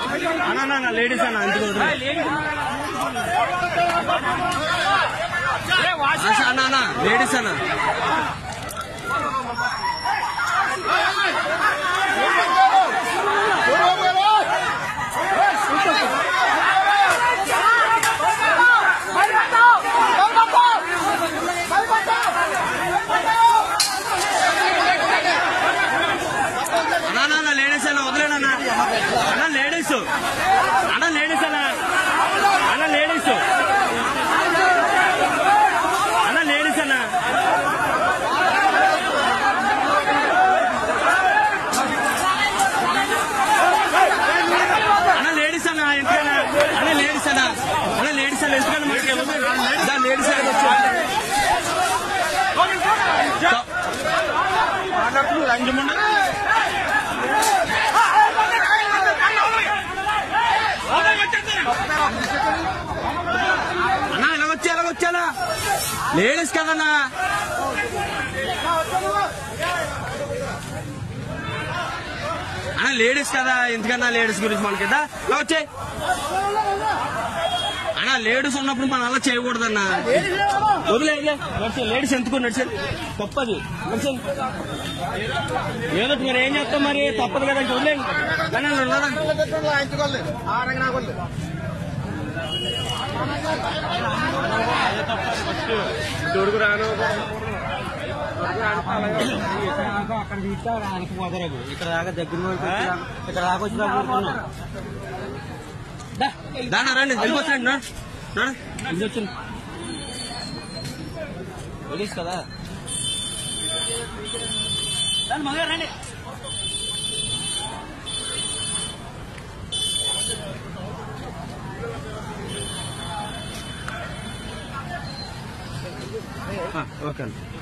అన్న అన్న లేడీస్ అన్న ఎందుకు అన్న అన్న లేడీస్ అన్న అన్న అన్న, అన్న లేడీస్ అన్న వదిలేనన్న అన్న లేడీస్ అన్న లేడీస్ అన్న అన్న లేడీస్ అన్న లేడీస్ అన్న అన్న లేడీస్ అన్న ఎందుకన్నా అన్న లేడీస్ అన్న అన్న లేడీస్ అన్న ఎందుకన్నా మనకి లేడీస్ అన్న వచ్చి మాట్లాడుతున్నారు రంజముండ అన్నా ఇలా వచ్చా ఇలా వచ్చానా లేడీస్ కదన్నా అన్నా లేడీస్ కదా ఎందుకన్నా లేడీస్ గురించి మనకి ఇలా వచ్చే అన్నా లేడీస్ ఉన్నప్పుడు మనం అలా చేయకూడదన్నా వదిలే నడిచే లేడీస్ ఎందుకు నడిచే తప్పది నడిచే ఏదో మీరు ఏం చేస్తాం మరి తప్పదు కదా ఇంక వదిలేండి కానీ అలా ఉన్నారా? దొడుకు రాను అక్కడ తీస్తే ఆయనకి కుదరదు ఇక్కడ దాకా దగ్గర వరకు వచ్చి ఇక్కడ దాకా వచ్చి దాకా ఊరుకున్నాం. దానా రండి వెళ్ళిపోతాండి నడు నడు ఇది వచ్చింది పోలీస్ కదా ఓకే అండి